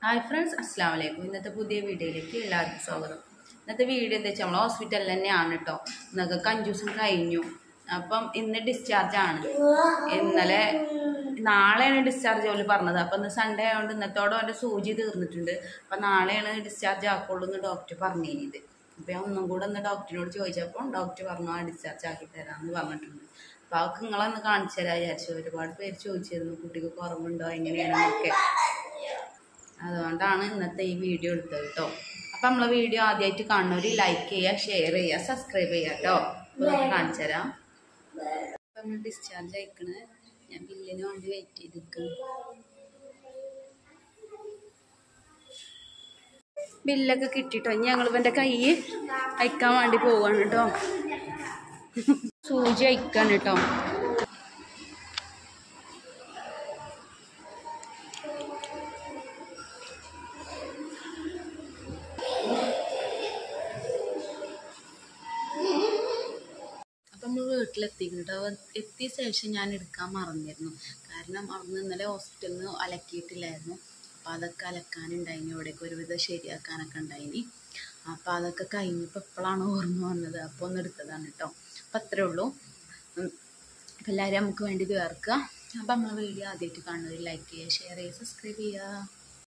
Hi friends അസ്സാം വലൈക്കും ഇന്നത്തെ പുതിയ വീഡിയോയിലേക്ക് എല്ലാവർക്കും സ്വാഗതം ഇന്നത്തെ വീഡിയോ എന്താ വെച്ചാൽ നമ്മൾ ഹോസ്പിറ്റലിൽ തന്നെയാണ് കേട്ടോ ഇന്നൊക്കെ അഞ്ച് കഴിഞ്ഞു അപ്പം ഇന്ന് ഡിസ്ചാർജ് ആണ് ഇന്നലെ നാളെയാണ് ഡിസ്ചാർജ് ഓല് പറഞ്ഞത് അപ്പം ഇന്ന് സൺഡേ ആയതുകൊണ്ട് ഇന്നത്തോടെ അവൻ്റെ സൂചി തീർന്നിട്ടുണ്ട് അപ്പം നാളെയാണ് ഡിസ്ചാർജ് ആക്കുള്ളൂ എന്ന് ഡോക്ടർ പറഞ്ഞിരുന്നത് അപ്പം ഞാൻ ഒന്നും കൂടെ ഒന്ന് ഡോക്ടറിനോട് ചോദിച്ചപ്പോൾ ഡോക്ടർ പറഞ്ഞു ആ ഡിസ്ചാർജ് ആക്കി തരാമെന്ന് പറഞ്ഞിട്ടുണ്ട് അപ്പോൾ അവർക്ക് നിങ്ങളൊന്ന് കാണിച്ചു തരാൻ വിചാരിച്ചു ഒരുപാട് പേര് ചോദിച്ചിരുന്നു കുട്ടിക്ക് കുറവുണ്ടോ എങ്ങനെയാണെന്നൊക്കെ അതുകൊണ്ടാണ് ഇന്നത്തെ ഈ വീഡിയോ എടുത്തത് കേട്ടോ അപ്പം നമ്മളെ വീഡിയോ ആദ്യമായിട്ട് കാണുന്നവർ ലൈക്ക് ചെയ്യുക ഷെയർ ചെയ്യുക സബ്സ്ക്രൈബ് ചെയ്യുക കേട്ടോ അപ്പോൾ നമുക്ക് കാണിച്ചു തരാം അപ്പം നമ്മൾ ഡിസ്ചാർജ് അയക്കണ് ഞാൻ ബില്ലിന് വേണ്ടി വെയിറ്റ് ചെയ്ത് നിൽക്കുന്നു ബില്ലൊക്കെ കിട്ടിട്ടോ ഇനി ഞങ്ങൾ ഇവൻ്റെ കൈ അയക്കാൻ വേണ്ടി പോവാണ് കേട്ടോ സൂചി അയക്കാണ് കേട്ടോ അപ്പം നമ്മൾ വീട്ടിലെത്തിക്കുന്നുണ്ട് അവ എത്തിയ ശേഷം ഞാൻ എടുക്കാൻ മറന്നിരുന്നു കാരണം അവിടുന്ന് ഇന്നലെ ഹോസ്പിറ്റലിൽ നിന്ന് അലക്കിയിട്ടില്ലായിരുന്നു അപ്പോൾ അതൊക്കെ അലക്കാനുണ്ടായിനി ഇവിടേക്ക് ഒരുവിധം ശരിയാക്കാനൊക്കെ ഉണ്ടായിനി അപ്പോൾ അതൊക്കെ കഴിഞ്ഞപ്പോൾ ഇപ്പോഴാണ് ഓർമ്മ വന്നത് അപ്പോൾ ഒന്ന് എടുത്തതാണ് കേട്ടോ അപ്പം അത്രേ ഉള്ളൂ ഉം. അപ്പം എല്ലാവരും നമുക്ക് വേണ്ടി ചേർക്കുക അപ്പം നമ്മൾ വീഡിയോ ആദ്യമായിട്ട് കാണുന്നവർ ലൈക്ക് ചെയ്യുക ഷെയർ ചെയ്യുക സബ്സ്ക്രൈബ് ചെയ്യുക